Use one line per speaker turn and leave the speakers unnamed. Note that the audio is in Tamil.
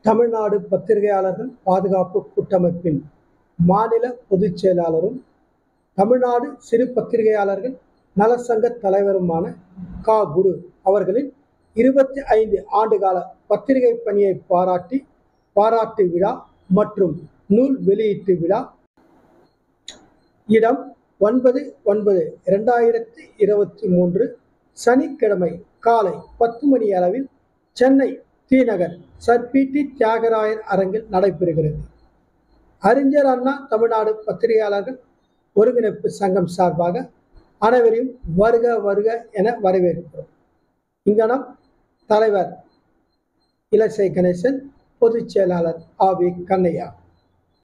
தமிழ்நாடு பத்திரிகையாளர்கள் பாதுகாப்பு கூட்டமைப்பின் மாநில பொதுச் செயலாளரும் தமிழ்நாடு சிறு பத்திரிகையாளர்கள் நலசங்க தலைவருமான கா குரு அவர்களின் இருபத்தி ஐந்து ஆண்டுகால பத்திரிகை பணியை பாராட்டி பாராட்டு விழா மற்றும் நூல் வெளியீட்டு விழா இடம் ஒன்பது ஒன்பது இரண்டாயிரத்தி இருபத்தி மூன்று சனிக்கிழமை காலை பத்து மணி அளவில் Chennai T Nagar sir P T Thyagarayar அரங்கில் நடைபெறுகிறது அறிஞர் அண்ணா தமிழ்நாடு பத்திரிகையாளர்கள் ஒருங்கிணைப்பு சங்கம் சார்பாக அனைவரையும் வருக வருக என வரவேற்கிறோம் இங்கனம் தலைவர் இலசை கணேசன் பொதுச் செயலாளர் ஆ வி கண்ணையா